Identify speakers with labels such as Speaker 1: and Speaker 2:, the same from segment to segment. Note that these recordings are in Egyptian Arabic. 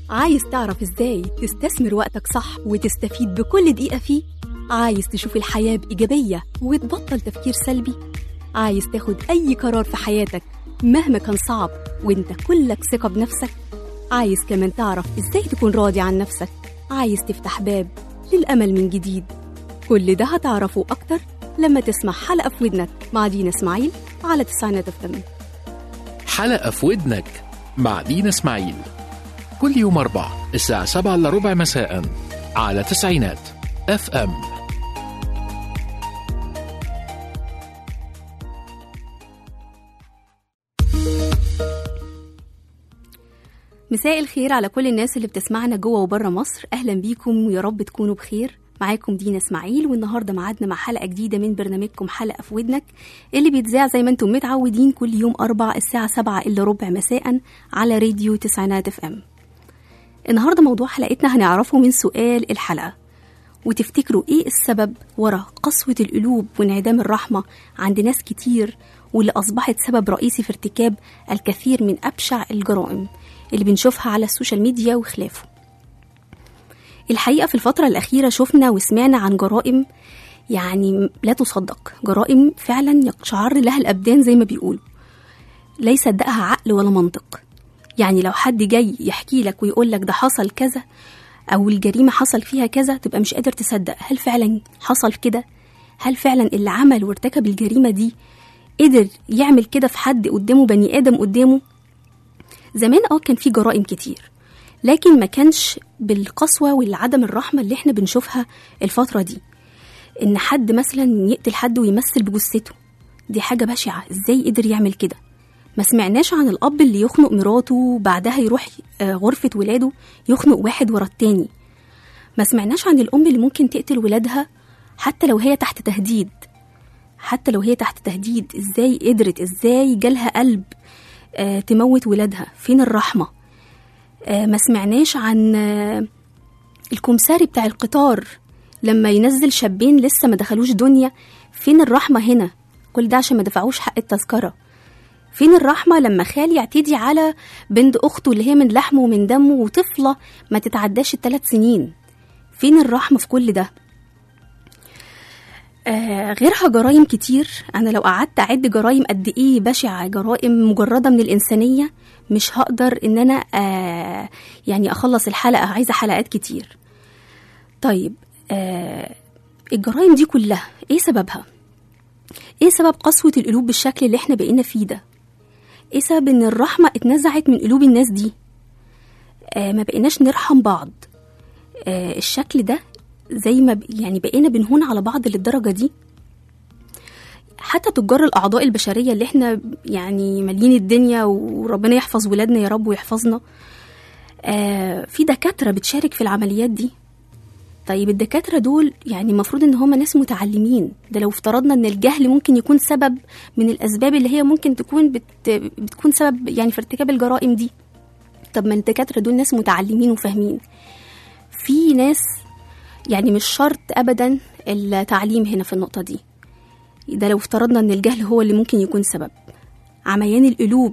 Speaker 1: عايز تعرف ازاي تستثمر وقتك صح وتستفيد بكل دقيقة فيه؟ عايز تشوف الحياة بإيجابية وتبطل تفكير سلبي؟ عايز تاخد أي قرار في حياتك مهما كان صعب وانت كلك ثقة بنفسك؟ عايز كمان تعرف ازاي تكون راضي عن نفسك؟ عايز تفتح باب للأمل من جديد؟ كل ده هتعرفه أكتر لما تسمع حلقة في ودنك مع دينا إسماعيل على تسعينات اف
Speaker 2: حلقة في ودنك مع دينا اسماعيل كل يوم أربع الساعة سبعة إلا ربع مساء على تسعينات اف ام
Speaker 1: مساء الخير على كل الناس اللي بتسمعنا جوه وبره مصر اهلا بيكم ويا رب تكونوا بخير معاكم دينا اسماعيل والنهارده ميعادنا مع حلقه جديده من برنامجكم حلقه في ودنك اللي بيتذاع زي ما انتم متعودين كل يوم اربع الساعه سبعة الا ربع مساء على راديو تسعينات اف ام النهارده موضوع حلقتنا هنعرفه من سؤال الحلقه وتفتكروا ايه السبب ورا قسوه القلوب وانعدام الرحمه عند ناس كتير واللي اصبحت سبب رئيسي في ارتكاب الكثير من ابشع الجرائم اللي بنشوفها على السوشيال ميديا وخلافه الحقيقة في الفترة الأخيرة شفنا وسمعنا عن جرائم يعني لا تصدق جرائم فعلا يقشعر لها الأبدان زي ما بيقولوا لا يصدقها عقل ولا منطق يعني لو حد جاي يحكي لك ويقول لك ده حصل كذا أو الجريمة حصل فيها كذا تبقى مش قادر تصدق هل فعلا حصل كده هل فعلا اللي عمل وارتكب الجريمة دي قدر يعمل كده في حد قدامه بني آدم قدامه زمان اه كان في جرائم كتير لكن ما كانش بالقسوة والعدم الرحمة اللي احنا بنشوفها الفترة دي ان حد مثلا يقتل حد ويمثل بجثته دي حاجة بشعة ازاي قدر يعمل كده ما سمعناش عن الأب اللي يخنق مراته وبعدها يروح آه، غرفة ولاده يخنق واحد ورا التاني ما سمعناش عن الأم اللي ممكن تقتل ولادها حتى لو هي تحت تهديد حتى لو هي تحت تهديد ازاي قدرت ازاي جالها قلب آه، تموت ولادها فين الرحمة آه، ما سمعناش عن آه، الكمساري بتاع القطار لما ينزل شابين لسه ما دخلوش دنيا فين الرحمة هنا كل ده عشان ما دفعوش حق التذكرة فين الرحمة لما خال يعتدي على بنت أخته اللي هي من لحمه ومن دمه وطفلة ما تتعداش الثلاث سنين فين الرحمة في كل ده آه غيرها جرائم كتير أنا لو قعدت أعد جرائم قد إيه بشعة جرائم مجردة من الإنسانية مش هقدر إن أنا آه يعني أخلص الحلقة عايزة حلقات كتير طيب آه الجرائم دي كلها إيه سببها؟ إيه سبب قسوة القلوب بالشكل اللي إحنا بقينا فيه ده؟ إيه سبب إن الرحمة اتنزعت من قلوب الناس دي؟ آه ما بقيناش نرحم بعض آه الشكل ده زي ما ب- يعني بقينا بنهون على بعض للدرجة دي حتى تجار الأعضاء البشرية اللي احنا يعني مالين الدنيا وربنا يحفظ ولادنا يا رب ويحفظنا آه في دكاترة بتشارك في العمليات دي طيب الدكاترة دول يعني المفروض ان هم ناس متعلمين ده لو افترضنا ان الجهل ممكن يكون سبب من الاسباب اللي هي ممكن تكون بت بتكون سبب يعني في ارتكاب الجرائم دي طب ما الدكاترة دول ناس متعلمين وفاهمين في ناس يعني مش شرط ابدا التعليم هنا في النقطة دي ده لو افترضنا ان الجهل هو اللي ممكن يكون سبب عميان القلوب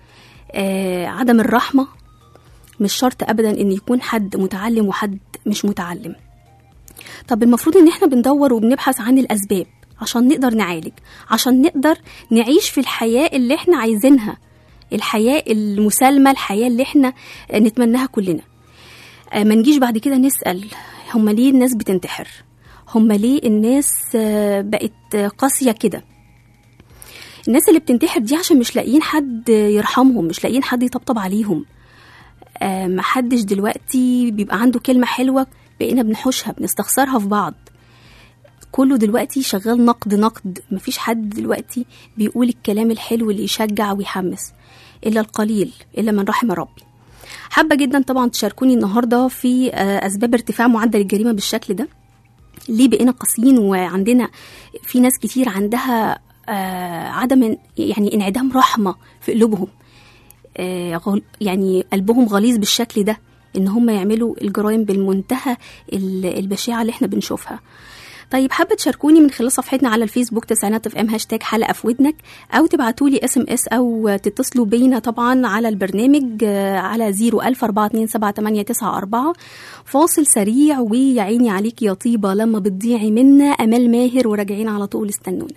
Speaker 1: آه عدم الرحمة مش شرط ابدا ان يكون حد متعلم وحد مش متعلم طب المفروض ان احنا بندور وبنبحث عن الاسباب عشان نقدر نعالج عشان نقدر نعيش في الحياة اللي احنا عايزينها الحياة المسالمة الحياة اللي احنا نتمناها كلنا آه، ما نجيش بعد كده نسأل هما ليه الناس بتنتحر هما ليه الناس آه، بقت آه، قاسية كده الناس اللي بتنتحر دي عشان مش لاقيين حد يرحمهم مش لاقيين حد يطبطب عليهم آه، محدش دلوقتي بيبقى عنده كلمة حلوة بقينا بنحوشها بنستخسرها في بعض كله دلوقتي شغال نقد نقد مفيش حد دلوقتي بيقول الكلام الحلو اللي يشجع ويحمس إلا القليل إلا من رحم ربي حابة جدا طبعا تشاركوني النهاردة في آه، أسباب ارتفاع معدل الجريمة بالشكل ده ليه بقينا قاسيين وعندنا في ناس كتير عندها آه، عدم يعني انعدام رحمة في قلوبهم آه، غل- يعني قلبهم غليظ بالشكل ده ان هم يعملوا الجرائم بالمنتهى ال- البشعة اللي احنا بنشوفها طيب حابة تشاركوني من خلال صفحتنا على الفيسبوك تسعينات اف ام هاشتاج حلقة في ودنك أو تبعتوا لي اس ام اس أو تتصلوا بينا طبعا على البرنامج آه، على 010427894 فاصل سريع ويا عيني عليك يا طيبة لما بتضيعي منا أمال ماهر وراجعين على طول استنونا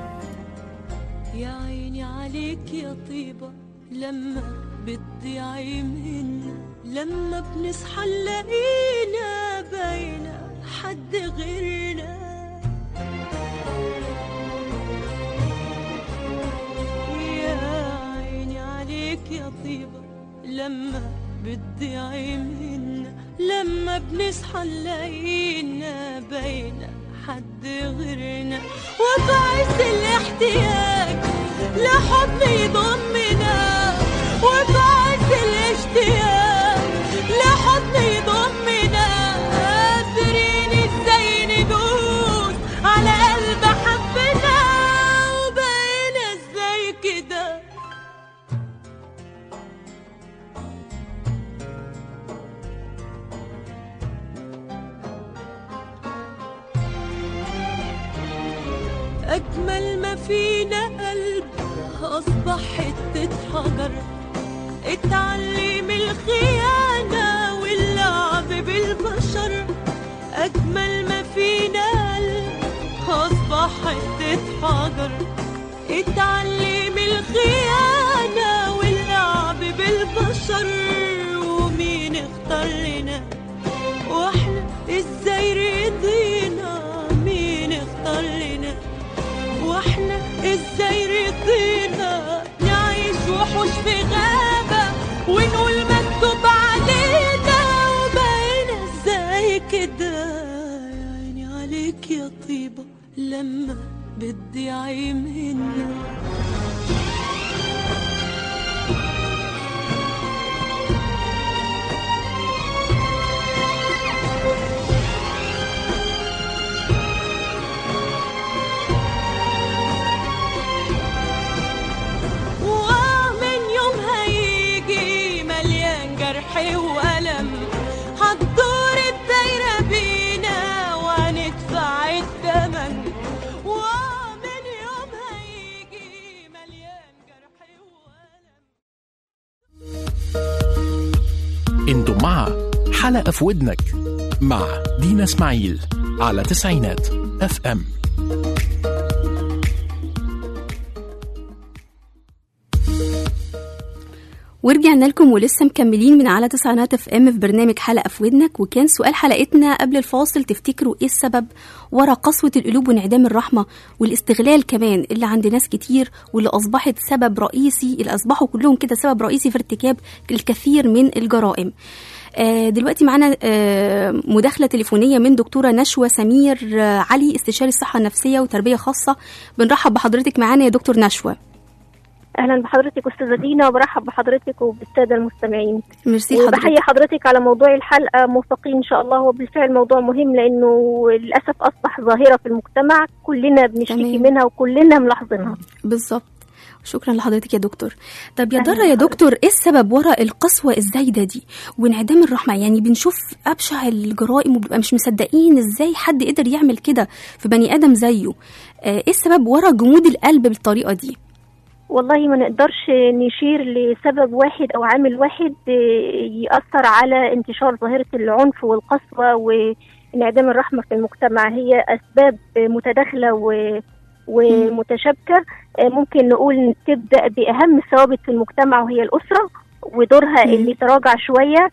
Speaker 3: يا عيني عليك يا طيبة لما بتضيعي منا لما بنصحى نلاقينا باينة حد غيرنا يا عيني عليك يا طيبة لما بتضيعي منا لما بنصحى نلاقينا باينة حد غيرنا وفي عز الاحتياج لحضن يضمنا وفي عز الاشتياق لحضن يضمنا قادرين ازاي ندوس على قلب حبنا وبقينا ازاي كده أجمل ما فينا قلب أصبح حتة حجر اتعلم الخيانة واللعب بالبشر أجمل ما فينا قلب أصبح حتة حجر اتعلم الخيانة واللعب بالبشر ومين اختار لنا واحنا ازاي رضينا مين اختار لنا واحنا ازاي رضينا نعيش وحوش في غابة ونقول مكتوب علينا وبقينا ازاي كده يا عيني عليك يا طيبة لما بتضيعي منا ومن يوم هيجي مليان جرح وألم هتدور الدايرة بينا وهندفع الثمن ومن يوم هيجي مليان جرح وألم
Speaker 2: انتم مع حلقة في ودنك مع دينا اسماعيل على تسعينات اف ام
Speaker 1: ورجعنا لكم ولسه مكملين من على تسعينات اف ام في برنامج حلقه في ودنك وكان سؤال حلقتنا قبل الفاصل تفتكروا ايه السبب ورا قسوه القلوب وانعدام الرحمه والاستغلال كمان اللي عند ناس كتير واللي اصبحت سبب رئيسي اللي اصبحوا كلهم كده سبب رئيسي في ارتكاب الكثير من الجرائم آه، دلوقتي معانا آه، مداخلة تليفونية من دكتورة نشوى سمير آه، علي استشاري الصحة النفسية وتربية خاصة بنرحب بحضرتك معانا يا دكتور نشوى
Speaker 4: اهلا بحضرتك استاذه دينا وبرحب بحضرتك وبالساده المستمعين
Speaker 1: ميرسي حضرتك
Speaker 4: وبحيي حضرتك على موضوع الحلقه موفقين ان شاء الله هو بالفعل موضوع مهم لانه للاسف اصبح ظاهره في المجتمع كلنا بنشتكي
Speaker 1: تمام.
Speaker 4: منها وكلنا ملاحظينها
Speaker 1: بالظبط شكرا لحضرتك يا دكتور طب يا
Speaker 4: أهلا
Speaker 1: ترى يا
Speaker 4: بحضرتك.
Speaker 1: دكتور ايه السبب ورا القسوه الزايده دي وانعدام الرحمه يعني بنشوف ابشع الجرائم وبنبقى مش مصدقين ازاي حد قدر يعمل كده في بني ادم زيه آه، ايه السبب ورا جمود القلب بالطريقه دي
Speaker 4: والله ما نقدرش نشير لسبب واحد او عامل واحد آه، ياثر على انتشار ظاهره العنف والقسوه وانعدام الرحمه في المجتمع هي اسباب آه، متداخله و ومتشابكه آه، ممكن نقول تبدا باهم الثوابت في المجتمع وهي الاسره ودورها
Speaker 1: مم.
Speaker 4: اللي تراجع شويه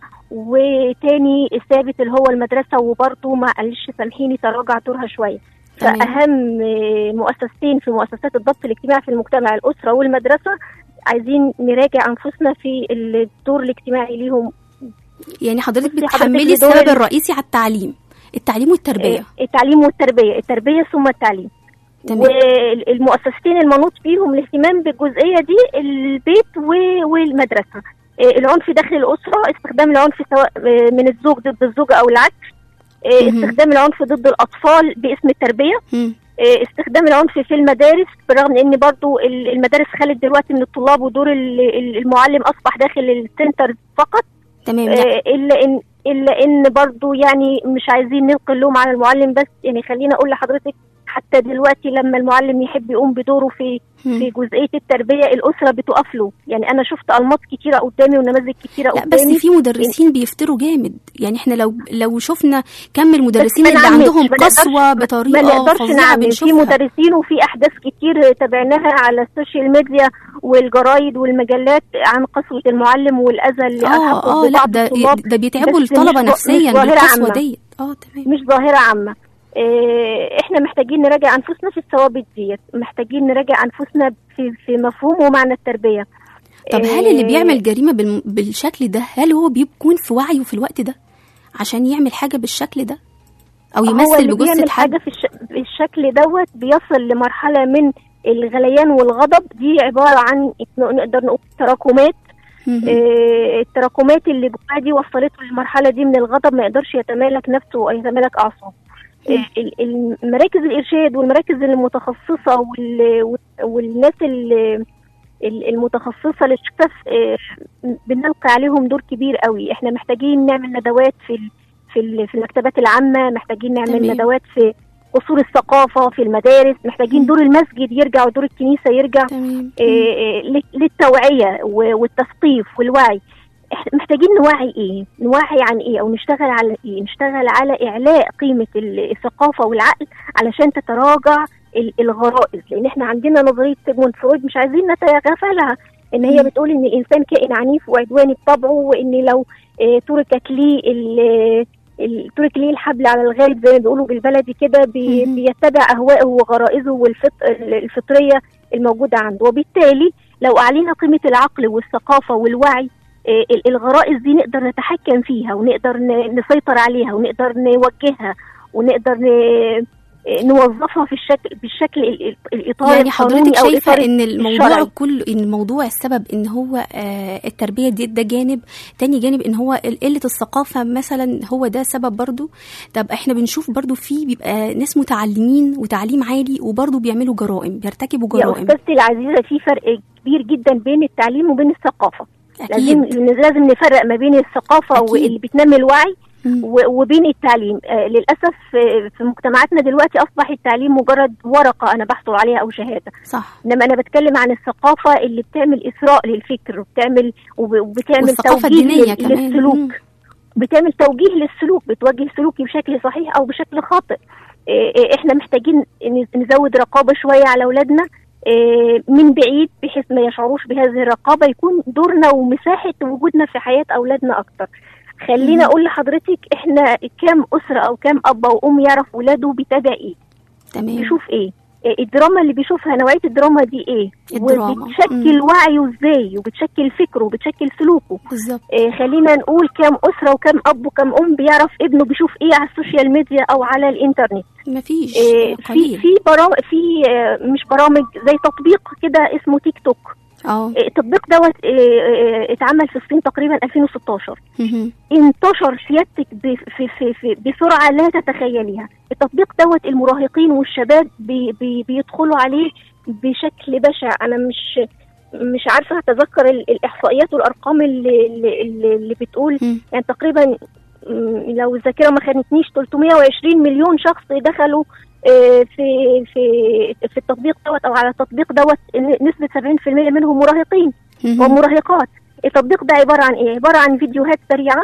Speaker 4: وتاني الثابت اللي هو المدرسه وبرضه معلش سامحيني تراجع دورها شويه
Speaker 1: تمام.
Speaker 4: فأهم مؤسستين في مؤسسات الضبط الاجتماعي في المجتمع الأسرة والمدرسة عايزين نراجع أنفسنا في الدور الاجتماعي ليهم
Speaker 1: يعني حضرتك
Speaker 4: بصي حضرتك
Speaker 1: بتحملي
Speaker 4: بدور
Speaker 1: السبب
Speaker 4: ال-
Speaker 1: الرئيسي على التعليم التعليم والتربيه
Speaker 4: آه، التعليم والتربية التربية ثم التعليم
Speaker 1: تمام.
Speaker 4: والمؤسستين المنوط بيهم الاهتمام بالجزئية دي البيت و- والمدرسة آه، العنف داخل الأسرة استخدام العنف سواء آه، من الزوج ضد الزوجة أو العكس آه،
Speaker 1: مهم.
Speaker 4: استخدام العنف ضد الأطفال باسم التربية
Speaker 1: مم.
Speaker 4: آه، استخدام العنف في المدارس بالرغم من ان برضو ال- المدارس خلت دلوقتي من الطلاب ودور ال- ال- المعلم اصبح داخل السنتر فقط
Speaker 1: تمام
Speaker 4: آه،
Speaker 1: لا
Speaker 4: الا ان الا ان برضو يعني مش عايزين نلقي اللوم على المعلم بس يعني خلينا اقول لحضرتك حتى دلوقتي لما المعلم يحب يقوم بدوره في
Speaker 1: مم.
Speaker 4: في جزئيه التربيه الاسره بتقف له يعني انا شفت انماط كتيره قدامي ونماذج كتيره
Speaker 1: لا
Speaker 4: قدامي
Speaker 1: بس في مدرسين بيفتروا جامد يعني احنا لو لو شفنا كم المدرسين
Speaker 4: ما
Speaker 1: اللي
Speaker 4: نعممش،
Speaker 1: عندهم
Speaker 4: ما نقدرش-
Speaker 1: قسوه
Speaker 4: ما
Speaker 1: بطريقه
Speaker 4: نقدرش
Speaker 1: فظيعه
Speaker 4: نعمل في
Speaker 1: بنشوفها
Speaker 4: مدرسين وفي احداث كتير تابعناها على السوشيال ميديا والجرايد والمجلات عن قسوه المعلم والاذى اللي
Speaker 1: اه
Speaker 4: الحقه
Speaker 1: اه لا
Speaker 4: ببعض
Speaker 1: ده
Speaker 4: الطلاب
Speaker 1: ده بيتعبوا
Speaker 4: بس
Speaker 1: الطلبه
Speaker 4: مش ظ-
Speaker 1: نفسيا
Speaker 4: مش ظاهرة
Speaker 1: بالقسوه
Speaker 4: عامة.
Speaker 1: ديت اه تمام
Speaker 4: مش ظاهره عامه إيه، احنا محتاجين نراجع انفسنا في الثوابت ديت محتاجين نراجع انفسنا في في مفهوم ومعنى التربيه
Speaker 1: طب هل اللي
Speaker 4: إيه،
Speaker 1: بيعمل جريمه بالم- بالشكل ده هل هو بيكون في وعيه في الوقت ده عشان يعمل حاجه بالشكل ده او
Speaker 4: هو
Speaker 1: يمثل
Speaker 4: اللي
Speaker 1: بجثه
Speaker 4: بيعمل
Speaker 1: حد
Speaker 4: حاجه في الش... بالشكل دوت بيصل لمرحله من الغليان والغضب دي عباره عن نقدر نقول تراكمات
Speaker 1: مهم.
Speaker 4: آه، التراكمات اللي جواه دي وصلته للمرحله دي من الغضب ما يقدرش يتمالك نفسه او يتمالك اعصابه
Speaker 1: مم.
Speaker 4: ال- ال- المراكز الارشاد والمراكز المتخصصه وال- والناس ال- ال- المتخصصه للاسف آه، بنلقي عليهم دور كبير قوي احنا محتاجين نعمل ندوات في ال- في ال- في المكتبات العامه محتاجين نعمل
Speaker 1: تمام.
Speaker 4: ندوات في قصور الثقافه في المدارس محتاجين
Speaker 1: مم.
Speaker 4: دور المسجد يرجع ودور الكنيسه يرجع
Speaker 1: تمام
Speaker 4: إيه، لل- للتوعية و- والتثقيف والوعي احنا محتاجين نوعي ايه نوعي عن ايه او نشتغل على ايه نشتغل على اعلاء قيمة ال- الثقافة والعقل علشان تتراجع ال- الغرائز لان احنا عندنا نظرية سيجموند فرويد مش عايزين نتغافلها ان هي
Speaker 1: مم.
Speaker 4: بتقول ان الانسان كائن عنيف وعدواني بطبعه وان لو اه، تركت ليه ال- ال- ترك ليه الحبل على الغالب زي ما بيقولوا بالبلدي كده بي-
Speaker 1: مهم.
Speaker 4: بيتبع اهوائه وغرائزه والفطريه الموجوده عنده وبالتالي لو اعلينا قيمه العقل والثقافه والوعي آه، ال- الغرائز دي نقدر نتحكم فيها ونقدر ن- نسيطر عليها ونقدر نوجهها ونقدر ن- آه، نوظفها في الشكل بالشكل ال- ال- الاطار
Speaker 1: يعني
Speaker 4: القانوني
Speaker 1: حضرتك
Speaker 4: او
Speaker 1: شايفه
Speaker 4: الإطار
Speaker 1: ان الموضوع
Speaker 4: الشرعي.
Speaker 1: كله ان الموضوع السبب ان هو آه التربيه دي ده جانب تاني جانب ان هو ال- قله الثقافه مثلا هو ده سبب برضو طب احنا بنشوف برضو في بيبقى ناس متعلمين وتعليم عالي وبرضو بيعملوا جرائم بيرتكبوا
Speaker 4: يا
Speaker 1: جرائم
Speaker 4: استاذتي العزيزه في فرق كبير جدا بين التعليم وبين الثقافه
Speaker 1: اكيد
Speaker 4: لازم لازم نفرق ما بين الثقافه
Speaker 1: أكيد.
Speaker 4: واللي بتنمي الوعي
Speaker 1: مم.
Speaker 4: و- وبين التعليم آه للاسف آه، في مجتمعاتنا دلوقتي اصبح التعليم مجرد ورقه انا بحصل عليها او شهاده
Speaker 1: صح
Speaker 4: انما انا بتكلم عن الثقافه اللي بتعمل اثراء للفكر وبتعمل وب- وبتعمل
Speaker 1: والثقافه
Speaker 4: توجيه
Speaker 1: الدينيه
Speaker 4: لل-
Speaker 1: كمان
Speaker 4: للسلوك
Speaker 1: مم.
Speaker 4: بتعمل توجيه للسلوك بتوجه سلوكي بشكل صحيح او بشكل خاطئ إيه إيه احنا محتاجين ن- نزود رقابه شويه على اولادنا إيه من بعيد بحيث ما يشعروش بهذه الرقابه يكون دورنا ومساحه وجودنا في حياه اولادنا اكتر خلينا
Speaker 1: مم.
Speaker 4: اقول لحضرتك احنا كام اسره او كام اب او ام يعرف ولاده بيتابع ايه
Speaker 1: تمام
Speaker 4: بيشوف ايه إيه الدراما اللي بيشوفها نوعيه الدراما دي ايه
Speaker 1: الدراما.
Speaker 4: وبتشكل وعيه ازاي وبتشكل فكره وبتشكل سلوكه
Speaker 1: بالظبط
Speaker 4: إيه خلينا نقول كام اسره وكام اب وكام ام بيعرف ابنه بيشوف ايه على السوشيال ميديا او على الانترنت
Speaker 1: مفيش
Speaker 4: إيه في
Speaker 1: قليل
Speaker 4: في برامج في آه، مش برامج زي تطبيق كده اسمه تيك توك
Speaker 1: اه
Speaker 4: إيه التطبيق دوت إيه إيه اتعمل في الصين تقريبا 2016
Speaker 1: مهم.
Speaker 4: انتشر سيادتك ب- في في في بسرعه لا تتخيليها التطبيق دوت المراهقين والشباب بي بي بيدخلوا عليه بشكل بشع انا مش مش عارفه اتذكر ال- الاحصائيات والارقام اللي اللي, اللي اللي بتقول
Speaker 1: مم.
Speaker 4: يعني تقريبا م، لو الذاكره ما خانتنيش 320 مليون شخص دخلوا آه، في في في التطبيق دوت او على التطبيق دوت ن- نسبه 70% منهم مراهقين
Speaker 1: مهم.
Speaker 4: ومراهقات التطبيق ده عبارة عن ايه عبارة عن فيديوهات سريعة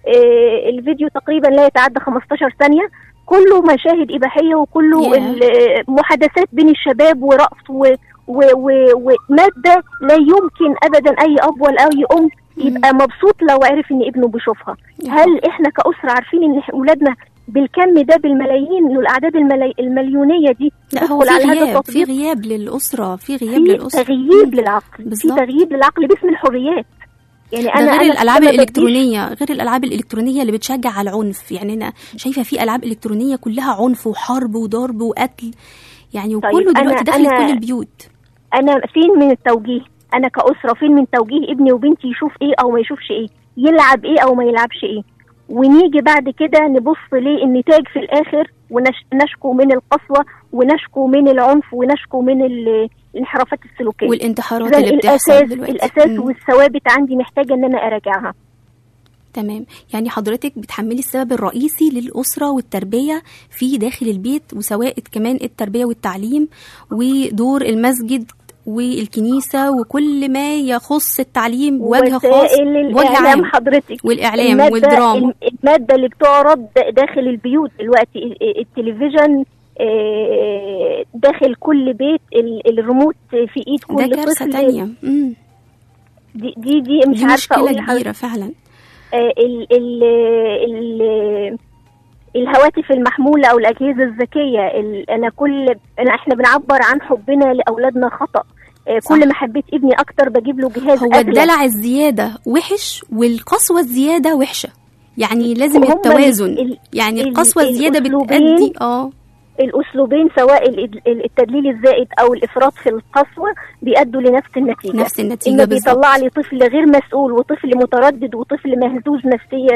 Speaker 4: آه، الفيديو تقريبا لا يتعدى 15 ثانية كله مشاهد إباحية وكله
Speaker 1: Yeah.
Speaker 4: ال- محادثات بين الشباب ورقص و- و- و- ومادة لا يمكن أبدا أي أب ولا أي أم يبقى مبسوط لو عرف إن ابنه بيشوفها هل إحنا كأسرة عارفين إن إح- أولادنا بالكم ده بالملايين إنه الأعداد الملاي... المليونية دي
Speaker 1: لا هو
Speaker 4: تدخل
Speaker 1: في
Speaker 4: على هذا
Speaker 1: غياب في
Speaker 4: التطبيق
Speaker 1: غياب للأسرة في غياب
Speaker 4: في
Speaker 1: للأسرة
Speaker 4: تغييب للعقل في
Speaker 1: بالظبط.
Speaker 4: تغييب للعقل باسم الحريات يعني
Speaker 1: ده
Speaker 4: انا
Speaker 1: غير
Speaker 4: أنا
Speaker 1: الالعاب
Speaker 4: ما بديش-
Speaker 1: الالكترونيه غير الالعاب الالكترونيه اللي بتشجع على العنف يعني انا شايفه في العاب الكترونيه كلها عنف وحرب وضرب وقتل يعني
Speaker 4: طيب،
Speaker 1: وكله دلوقتي
Speaker 4: أنا-
Speaker 1: داخل في
Speaker 4: أنا-
Speaker 1: كل البيوت
Speaker 4: انا فين من التوجيه انا كاسره فين من توجيه ابني وبنتي يشوف ايه او ما يشوفش ايه يلعب ايه او ما يلعبش ايه ونيجي بعد كده نبص للنتاج في الاخر ونشكو من القسوه ونشكو من العنف ونشكو من ال- الانحرافات السلوكيه
Speaker 1: والانتحارات
Speaker 4: إذن
Speaker 1: اللي بتحصل
Speaker 4: الاساس
Speaker 1: دلوقتي
Speaker 4: الاساس
Speaker 1: مم.
Speaker 4: والثوابت عندي محتاجه ان انا اراجعها
Speaker 1: تمام يعني حضرتك بتحملي السبب الرئيسي للأسرة والتربية في داخل البيت وسواء كمان التربية والتعليم ودور المسجد والكنيسة وكل ما يخص التعليم بوجه خاص
Speaker 4: وسائل
Speaker 1: بوجه
Speaker 4: الاعلام
Speaker 1: عام
Speaker 4: حضرتك
Speaker 1: والإعلام
Speaker 4: المادة-
Speaker 1: والدراما
Speaker 4: الماده اللي بتعرض داخل البيوت دلوقتي التلفزيون آه، داخل كل بيت ال- الريموت في ايد
Speaker 1: ده
Speaker 4: كل
Speaker 1: كارثة
Speaker 4: طفل
Speaker 1: تانية مم.
Speaker 4: دي دي, دي مش
Speaker 1: دي
Speaker 4: عارفه اقول
Speaker 1: مشكلة
Speaker 4: لحضرتك
Speaker 1: كبيرة فعلا
Speaker 4: آه، ال ال ال الهواتف المحمولة أو الأجهزة الذكية ال- أنا كل أنا إحنا بنعبر عن حبنا لأولادنا خطأ آه،
Speaker 1: صح.
Speaker 4: كل ما حبيت ابني أكتر بجيب له جهاز
Speaker 1: هو
Speaker 4: أغلى.
Speaker 1: الدلع الزيادة وحش والقسوة الزيادة وحشة يعني لازم
Speaker 4: هما
Speaker 1: التوازن
Speaker 4: ال-
Speaker 1: يعني
Speaker 4: ال-
Speaker 1: القسوة الزيادة
Speaker 4: الأسلوبين
Speaker 1: بتأدي اه
Speaker 4: الأسلوبين سواء ال- ال- التدليل الزائد أو الإفراط في القصوة بيأدوا لنفس النتيجة
Speaker 1: نفس النتيجة
Speaker 4: إنه
Speaker 1: بالظبط
Speaker 4: بيطلع لي طفل غير مسؤول وطفل متردد وطفل مهزوز نفسيا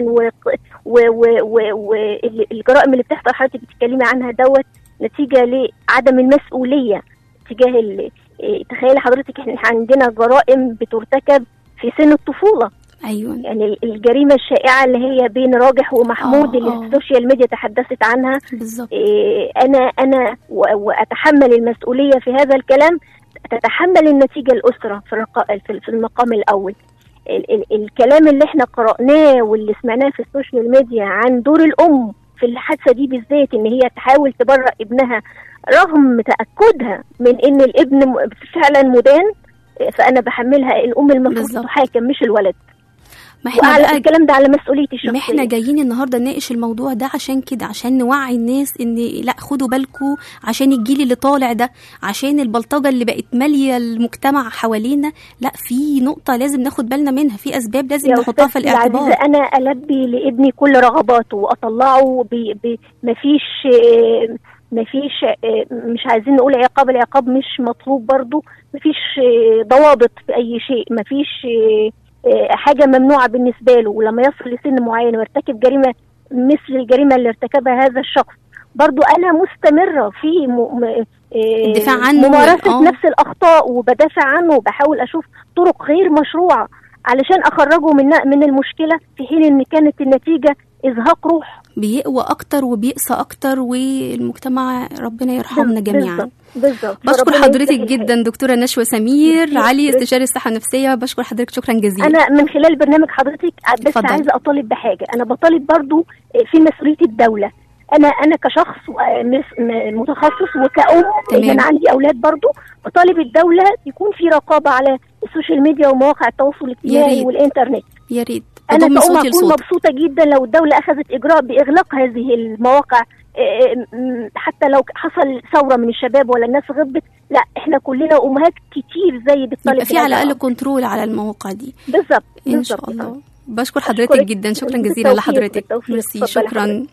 Speaker 4: والجرائم اللي بتحصل حضرتك بتتكلمي عنها دوت نتيجة لعدم المسؤولية تجاه ال- إيه، تخيلي حضرتك احنا عندنا جرائم بترتكب في سن الطفولة
Speaker 1: ايوه
Speaker 4: يعني ال- الجريمة الشائعة اللي هي بين راجح ومحمود
Speaker 1: آه،
Speaker 4: اللي
Speaker 1: آه.
Speaker 4: السوشيال ميديا تحدثت عنها
Speaker 1: بالظبط
Speaker 4: إيه، انا انا و- واتحمل المسؤوليه في هذا الكلام تتحمل النتيجه الاسره في الرقا- في في المقام الاول ال ال الكلام اللي احنا قراناه واللي سمعناه في السوشيال ميديا عن دور الام في الحادثه دي بالذات ان هي تحاول تبرأ ابنها رغم تاكدها من ان الابن م- فعلا مدان إيه، فانا بحملها الام المفروض
Speaker 1: بالظبط.
Speaker 4: تحاكم مش الولد
Speaker 1: ما احنا
Speaker 4: وعلى
Speaker 1: بقى
Speaker 4: الكلام ده على مسؤوليتي
Speaker 1: ما احنا
Speaker 4: الشخصيه
Speaker 1: جايين النهارده نناقش الموضوع ده عشان كده عشان نوعي الناس ان لا خدوا بالكم عشان الجيل اللي طالع ده عشان البلطجه اللي بقت ماليه المجتمع حوالينا لا في نقطه لازم ناخد بالنا منها في اسباب لازم
Speaker 4: يا
Speaker 1: نحطها في
Speaker 4: أستاذتي العزيزة
Speaker 1: الاعتبار
Speaker 4: أنا ألبي لابني كل رغباته وأطلعه ب... ب... مفيش آه، مفيش آه، مش عايزين نقول عقاب العقاب مش مطلوب برضو مفيش آه، ضوابط في أي شيء مفيش آه، آه، حاجة ممنوعة بالنسبة له ولما يصل لسن معين ويرتكب جريمة مثل الجريمة اللي ارتكبها هذا الشخص برضو أنا مستمرة في م... م... آه،
Speaker 1: الدفاع عنه
Speaker 4: ممارسة
Speaker 1: آه.
Speaker 4: نفس الأخطاء وبدافع عنه وبحاول أشوف طرق غير مشروعة علشان اخرجه من من المشكله في حين ان كانت النتيجه ازهاق روح
Speaker 1: بيقوى اكتر وبيقسى اكتر والمجتمع ربنا يرحمنا جميعا
Speaker 4: بالظبط بالظبط
Speaker 1: بشكر
Speaker 4: فربنا
Speaker 1: حضرتك
Speaker 4: يصلح الحال.
Speaker 1: جدا دكتوره نشوى سمير
Speaker 4: ميرسي.
Speaker 1: علي استشاري الصحه النفسيه بشكر حضرتك شكرا جزيلا
Speaker 4: انا من خلال برنامج حضرتك بس
Speaker 1: اتفضل.
Speaker 4: عايزه اطالب بحاجه انا بطالب برضو في مسؤوليه الدوله انا انا كشخص مس- م- متخصص وكأم
Speaker 1: تمام.
Speaker 4: لان انا عندي اولاد برضو بطالب الدوله يكون في رقابه على السوشيال ميديا ومواقع التواصل الاجتماعي
Speaker 1: ريت.
Speaker 4: والانترنت
Speaker 1: يا ريت
Speaker 4: انا
Speaker 1: اضم
Speaker 4: كأم
Speaker 1: صوتي
Speaker 4: هكون
Speaker 1: لصوتك
Speaker 4: مبسوطه جدا لو الدوله اخذت اجراء باغلاق هذه المواقع إيه، م- حتى لو حصل ثوره من الشباب ولا الناس غضبت لا احنا كلنا امهات كتير زي بتطالب
Speaker 1: يبقى في على
Speaker 4: بهذا
Speaker 1: الاقل
Speaker 4: الأمر.
Speaker 1: كنترول على المواقع دي
Speaker 4: بالظبط
Speaker 1: ان
Speaker 4: بالظبط
Speaker 1: شاء الله بشكر حضرتك
Speaker 4: أشكرك.
Speaker 1: جدا شكرا
Speaker 4: بالتوفيق،
Speaker 1: جزيلا لحضرتك
Speaker 4: بالتوفيق.
Speaker 1: ميرسي
Speaker 4: اتفضلي
Speaker 1: شكرا
Speaker 4: حضرتك.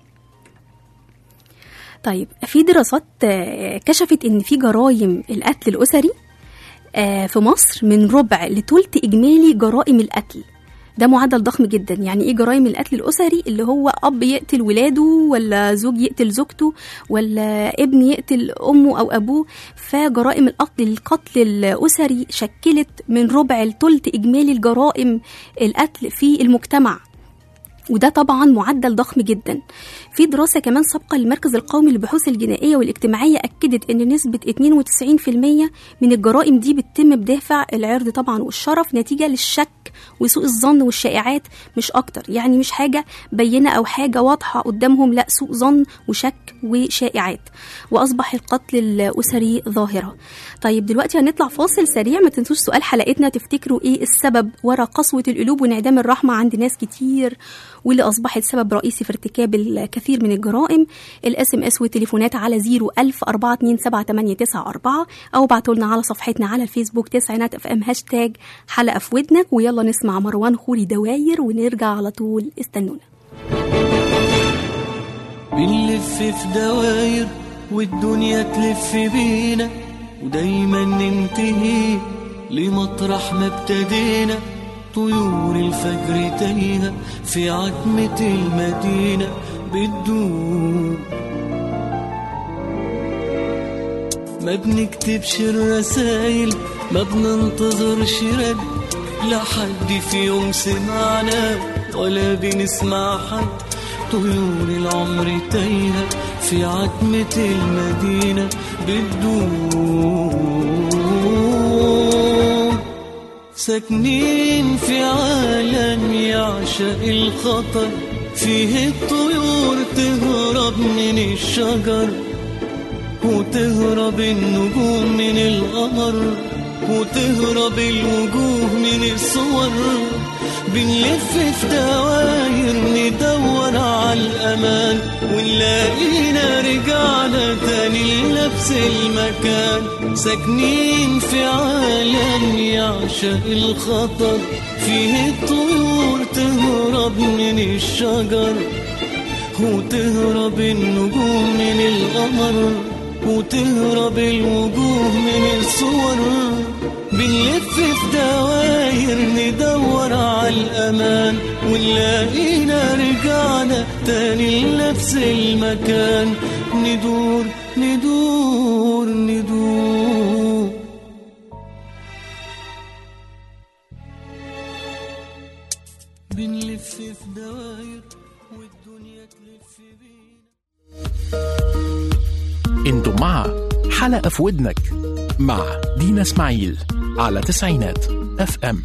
Speaker 1: طيب في دراسات آه، كشفت ان في جرائم القتل الاسري آه، في مصر من ربع لثلث اجمالي جرائم القتل ده معدل ضخم جدا يعني ايه جرائم القتل الاسري اللي هو اب يقتل ولاده ولا زوج يقتل زوجته ولا ابن يقتل امه او ابوه فجرائم القتل القتل الاسري شكلت من ربع لثلث اجمالي الجرائم القتل في المجتمع وده طبعا معدل ضخم جدا في دراسة كمان سابقة للمركز القومي للبحوث الجنائية والاجتماعية أكدت أن نسبة 92% من الجرائم دي بتتم بدافع العرض طبعا والشرف نتيجة للشك وسوء الظن والشائعات مش أكتر يعني مش حاجة بينة أو حاجة واضحة قدامهم لا سوء ظن وشك وشائعات وأصبح القتل الأسري ظاهرة طيب دلوقتي هنطلع فاصل سريع ما تنسوش سؤال حلقتنا تفتكروا إيه السبب ورا قسوة القلوب وانعدام الرحمة عند ناس كتير واللي أصبحت سبب رئيسي في ارتكاب الكثير من الجرائم الاس ام اس والتليفونات على 01000 427 أو ابعتوا لنا على صفحتنا على الفيسبوك تسعينات اف ام هاشتاج حلقة في ودنك ويلا نسمع مروان خوري دواير ونرجع على طول استنونا
Speaker 5: بنلف في دواير والدنيا تلف بينا ودايما ننتهي لمطرح ما ابتدينا طيور الفجر تايهة في عتمة المدينة بتدوب ما بنكتبش الرسايل ما بننتظرش رد لا حد في يوم سمعنا ولا بنسمع حد طيور العمر تايهة في عتمة المدينة بتدور ساكنين في عالم يعشق الخطر فيه الطيور تهرب من الشجر وتهرب النجوم من القمر وتهرب الوجوه من الصور بنلف في دواير ندور على الأمان ونلاقينا رجعنا تاني لنفس المكان ساكنين في عالم يعشق الخطر فيه الطيور تهرب من الشجر وتهرب النجوم من القمر وتهرب الوجوه من الصور بنلف في دواير ندور على الأمان ونلاقينا رجعنا تاني لنفس المكان ندور ندور ندور بنلف في دواير والدنيا تلف بينا
Speaker 2: انتم مع حلقة في ودنك مع دينا اسماعيل على تسعينات اف ام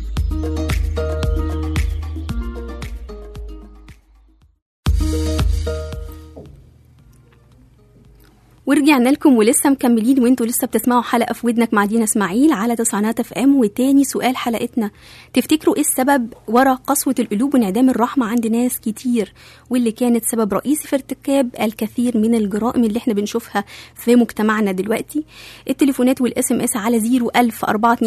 Speaker 1: ورجعنا لكم ولسه مكملين وانتوا لسه بتسمعوا حلقه في ودنك مع دينا اسماعيل على تسعينات اف ام وتاني سؤال حلقتنا تفتكروا ايه السبب ورا قسوه القلوب وانعدام الرحمه عند ناس كتير واللي كانت سبب رئيسي في ارتكاب الكثير من الجرائم اللي احنا بنشوفها في مجتمعنا دلوقتي التليفونات والاس ام اس على 01000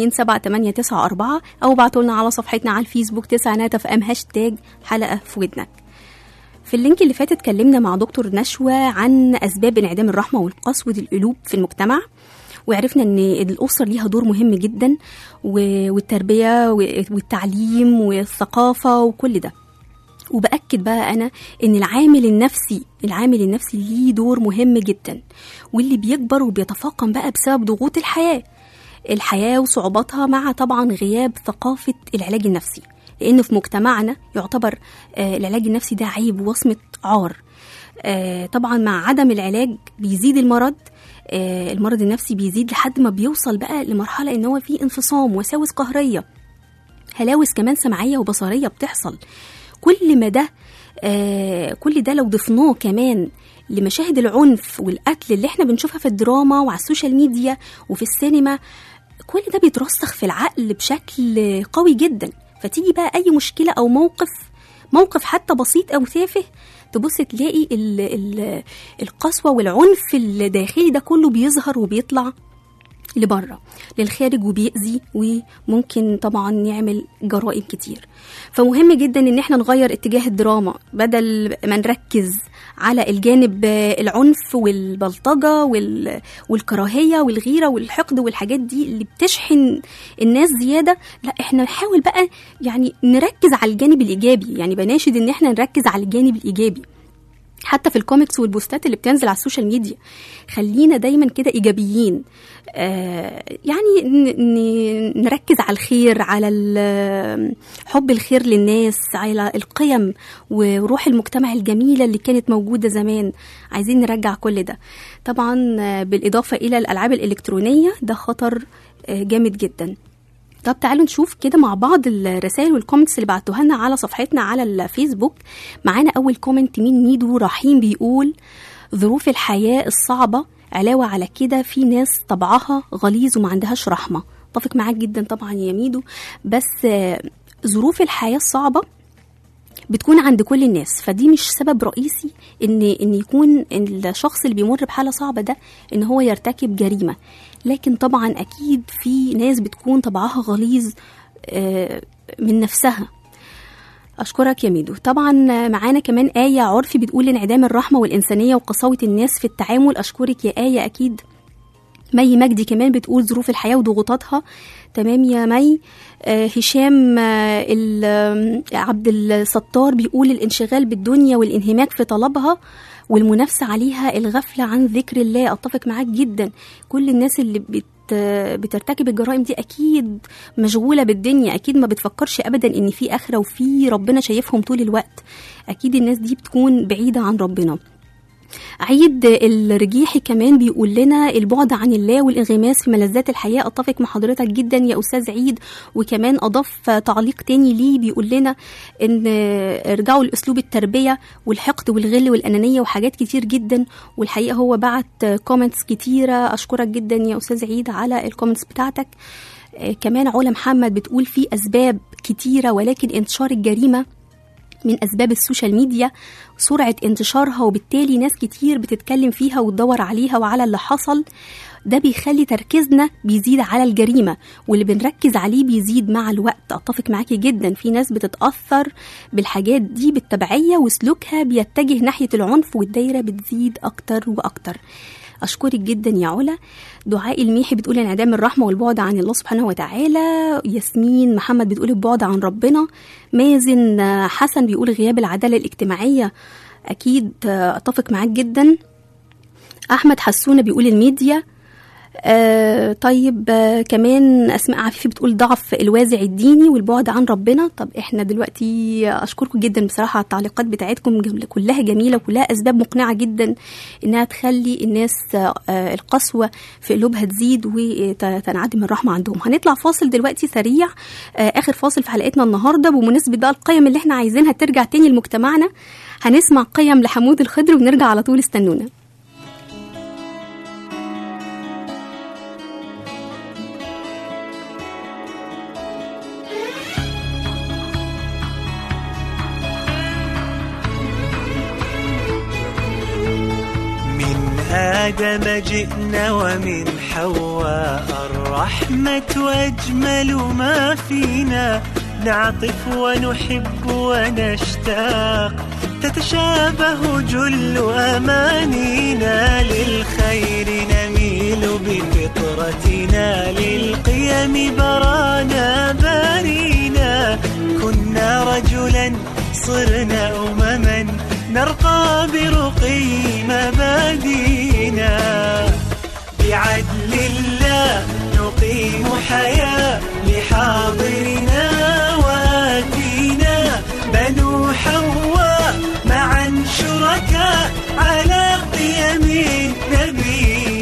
Speaker 1: 427 او ابعتوا لنا على صفحتنا على الفيسبوك تسعينات اف ام هاشتاج حلقه في ودنك في اللينك اللي فات اتكلمنا مع دكتور نشوى عن اسباب انعدام الرحمه والقسوه القلوب في المجتمع وعرفنا ان الاسر ليها دور مهم جدا و- والتربيه و- والتعليم والثقافه وكل ده وباكد بقى انا ان العامل النفسي العامل النفسي ليه دور مهم جدا واللي بيكبر وبيتفاقم بقى بسبب ضغوط الحياه الحياه وصعوباتها مع طبعا غياب ثقافه العلاج النفسي لان في مجتمعنا يعتبر آه، العلاج النفسي ده عيب ووصمه عار آه، طبعا مع عدم العلاج بيزيد المرض آه، المرض النفسي بيزيد لحد ما بيوصل بقى لمرحله ان هو فيه انفصام وساوس قهريه هلاوس كمان سمعيه وبصريه بتحصل كل ما ده آه كل ده لو ضفناه كمان لمشاهد العنف والقتل اللي احنا بنشوفها في الدراما وعلى السوشيال ميديا وفي السينما كل ده بيترسخ في العقل بشكل قوي جدا فتيجي بقى اي مشكله او موقف موقف حتى بسيط او تافه تبص تلاقي ال ال القسوه والعنف الداخلي ده كله بيظهر وبيطلع لبره للخارج وبيأذي وممكن طبعا يعمل جرائم كتير فمهم جدا ان احنا نغير اتجاه الدراما بدل ما نركز على الجانب آه، العنف والبلطجة وال... والكراهية والغيرة والحقد والحاجات دي اللي بتشحن الناس زيادة لا احنا نحاول بقى يعني نركز على الجانب الإيجابي يعني بناشد ان احنا نركز على الجانب الإيجابي حتى في الكوميكس والبوستات اللي بتنزل على السوشيال ميديا خلينا دايما كده ايجابيين آه يعني ن- ن- نركز على الخير على ال- حب الخير للناس على القيم وروح المجتمع الجميله اللي كانت موجوده زمان عايزين نرجع كل ده طبعا آه، بالاضافه الى الالعاب الالكترونيه ده خطر آه، جامد جدا طب تعالوا نشوف كده مع بعض الرسائل والكومنتس اللي بعتوها لنا على صفحتنا على الفيسبوك معانا اول كومنت من ميدو رحيم بيقول ظروف الحياة الصعبة علاوة على كده في ناس طبعها غليظ وما عندهاش رحمة اتفق معاك جدا طبعا يا ميدو بس آه، ظروف الحياة الصعبة بتكون عند كل الناس فدي مش سبب رئيسي ان ان يكون الشخص اللي بيمر بحاله صعبه ده ان هو يرتكب جريمه لكن طبعا اكيد في ناس بتكون طبعها غليظ آه، من نفسها أشكرك يا ميدو طبعا معانا كمان آية عرفي بتقول انعدام الرحمة والإنسانية وقساوة الناس في التعامل أشكرك يا آية أكيد مي مجدي كمان بتقول ظروف الحياة وضغوطاتها تمام يا مي آه هشام آه ال- آم، عبد الستار بيقول الانشغال بالدنيا والانهماك في طلبها والمنافسة عليها الغفلة عن ذكر الله أتفق معاك جدا كل الناس اللي بت بترتكب الجرائم دي اكيد مشغوله بالدنيا اكيد ما بتفكرش ابدا ان في اخره وفي ربنا شايفهم طول الوقت اكيد الناس دي بتكون بعيده عن ربنا عيد الرجيحي كمان بيقول لنا البعد عن الله والانغماس في ملذات الحياة أتفق مع حضرتك جدا يا أستاذ عيد وكمان أضاف تعليق تاني ليه بيقول لنا إن ارجعوا لأسلوب التربية والحقد والغل والأنانية وحاجات كتير جدا والحقيقة هو بعت كومنتس كتيرة أشكرك جدا يا أستاذ عيد على الكومنتس بتاعتك آه، كمان علا محمد بتقول في أسباب كتيرة ولكن انتشار الجريمة من أسباب السوشيال ميديا سرعة انتشارها وبالتالي ناس كتير بتتكلم فيها وتدور عليها وعلى اللي حصل ده بيخلي تركيزنا بيزيد على الجريمة واللي بنركز عليه بيزيد مع الوقت أتفق معاكي جدا في ناس بتتأثر بالحاجات دي بالتبعية وسلوكها بيتجه ناحية العنف والدايرة بتزيد أكتر وأكتر أشكرك جدا يا علا دعاء الميحي بتقول انعدام الرحمة والبعد عن الله سبحانه وتعالى ياسمين محمد بتقول البعد عن ربنا مازن حسن بيقول غياب العدالة الاجتماعية أكيد أتفق معاك جدا أحمد حسونة بيقول الميديا آه طيب آه كمان اسماء عفيفي بتقول ضعف الوازع الديني والبعد عن ربنا طب احنا دلوقتي اشكركم جدا بصراحه على التعليقات بتاعتكم جم- كلها جميله وكلها اسباب مقنعه جدا انها تخلي الناس آه آه، القسوه في قلوبها تزيد وتنعدم الرحمه عندهم هنطلع فاصل دلوقتي سريع آه اخر فاصل في حلقتنا النهارده بمناسبه بقى القيم اللي احنا عايزينها ترجع تاني لمجتمعنا هنسمع قيم لحمود الخضر ونرجع على طول استنونا
Speaker 5: من آدم جئنا ومن حواء الرحمة وأجمل ما فينا نعطف ونحب ونشتاق تتشابه جل أمانينا للخير نميل بفطرتنا للقيم برانا بارينا كنا رجلا صرنا أمما نرقى برقي مبادينا بعدل الله نقيم حياة لحاضرنا وآتينا بنو حواء معا شركاء على قيم نبينا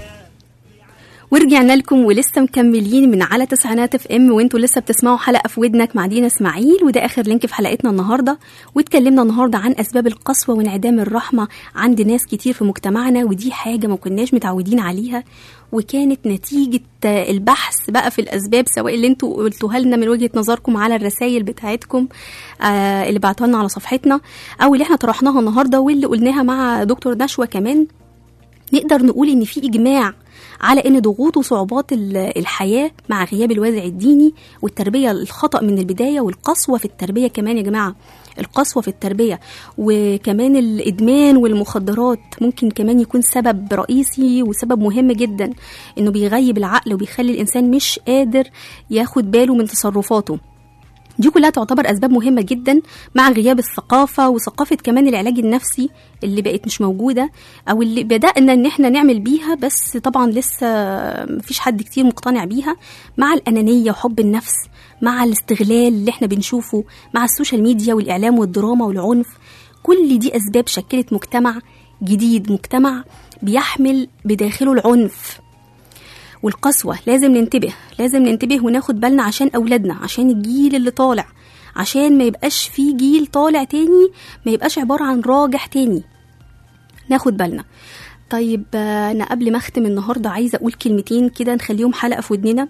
Speaker 1: ورجعنا لكم ولسه مكملين من على تسعينات اف ام وانتوا لسه بتسمعوا حلقه في ودنك مع دينا اسماعيل وده اخر لينك في حلقتنا النهارده واتكلمنا النهارده عن اسباب القسوه وانعدام الرحمه عند ناس كتير في مجتمعنا ودي حاجه ما كناش متعودين عليها وكانت نتيجة آه، البحث بقى في الأسباب سواء اللي انتوا قلتوها لنا من وجهة نظركم على الرسائل بتاعتكم آه اللي بعتوها لنا على صفحتنا أو اللي احنا طرحناها النهاردة واللي قلناها مع دكتور نشوى كمان نقدر نقول ان في اجماع على ان ضغوط وصعوبات ال- الحياه مع غياب الوازع الديني والتربيه الخطا من البدايه والقسوه في التربيه كمان يا جماعه القسوه في التربيه وكمان الادمان والمخدرات ممكن كمان يكون سبب رئيسي وسبب مهم جدا انه بيغيب العقل وبيخلي الانسان مش قادر ياخد باله من تصرفاته دي كلها تعتبر اسباب مهمه جدا مع غياب الثقافه وثقافه كمان العلاج النفسي اللي بقت مش موجوده او اللي بدانا ان احنا نعمل بيها بس طبعا لسه مفيش حد كتير مقتنع بيها مع الانانيه وحب النفس مع الاستغلال اللي احنا بنشوفه مع السوشيال ميديا والاعلام والدراما والعنف كل دي اسباب شكلت مجتمع جديد مجتمع بيحمل بداخله العنف والقسوة لازم ننتبه لازم ننتبه وناخد بالنا عشان أولادنا عشان الجيل اللي طالع عشان ما يبقاش في جيل طالع تاني ما يبقاش عبارة عن راجح تاني ناخد بالنا طيب آه، أنا قبل ما أختم النهاردة عايزة أقول كلمتين كده نخليهم حلقة في ودننا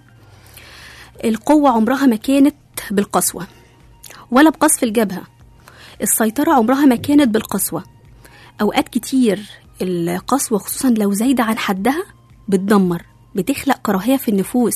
Speaker 1: القوة عمرها ما كانت بالقسوة ولا بقصف الجبهة السيطرة عمرها ما كانت بالقسوة أوقات كتير القسوة خصوصا لو زايدة عن حدها بتدمر بتخلق كراهية في النفوس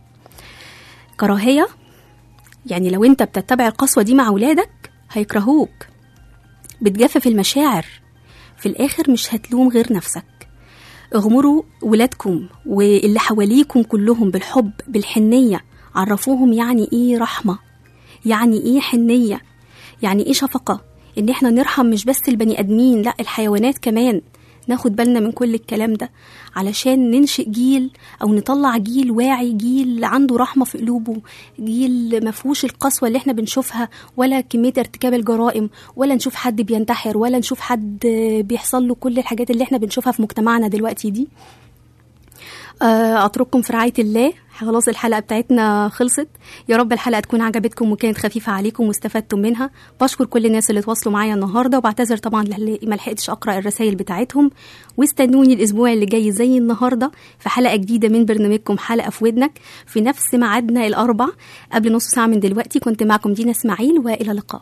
Speaker 1: كراهية يعني لو انت بتتبع القسوة دي مع ولادك هيكرهوك بتجفف المشاعر في الآخر مش هتلوم غير نفسك اغمروا ولادكم واللي حواليكم كلهم بالحب بالحنية عرفوهم يعني ايه رحمة يعني ايه حنية يعني ايه شفقة ان احنا نرحم مش بس البني ادمين لا الحيوانات كمان ناخد بالنا من كل الكلام ده علشان ننشئ جيل او نطلع جيل واعي جيل عنده رحمه في قلوبه جيل ما فيهوش القسوه اللي احنا بنشوفها ولا كميه ارتكاب الجرائم ولا نشوف حد بينتحر ولا نشوف حد بيحصل له كل الحاجات اللي احنا بنشوفها في مجتمعنا دلوقتي دي آه، اترككم في رعايه الله خلاص الحلقه بتاعتنا خلصت يا رب الحلقه تكون عجبتكم وكانت خفيفه عليكم واستفدتم منها بشكر كل الناس اللي تواصلوا معايا النهارده وبعتذر طبعا اللي ما لحقتش اقرا الرسائل بتاعتهم واستنوني الاسبوع اللي جاي زي النهارده في حلقه جديده من برنامجكم حلقه في ودنك في نفس ميعادنا الاربع قبل نص ساعه من دلوقتي كنت معكم دينا اسماعيل والى اللقاء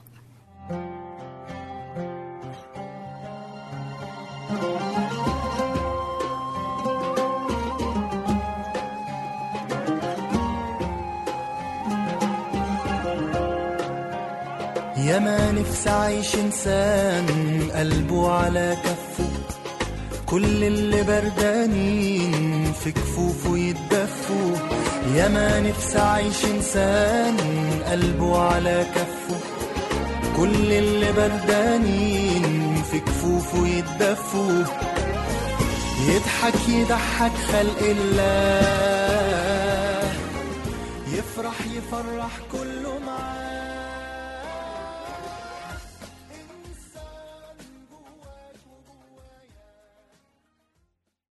Speaker 5: يا ما نفسي اعيش انسان قلبه على كفه كل اللي بردانين في كفوفه يتدفوا يا ما نفسي اعيش انسان قلبه على كفه كل اللي بردانين في كفوفه يتدفوا يضحك يضحك خلق الله يفرح يفرح كله معاه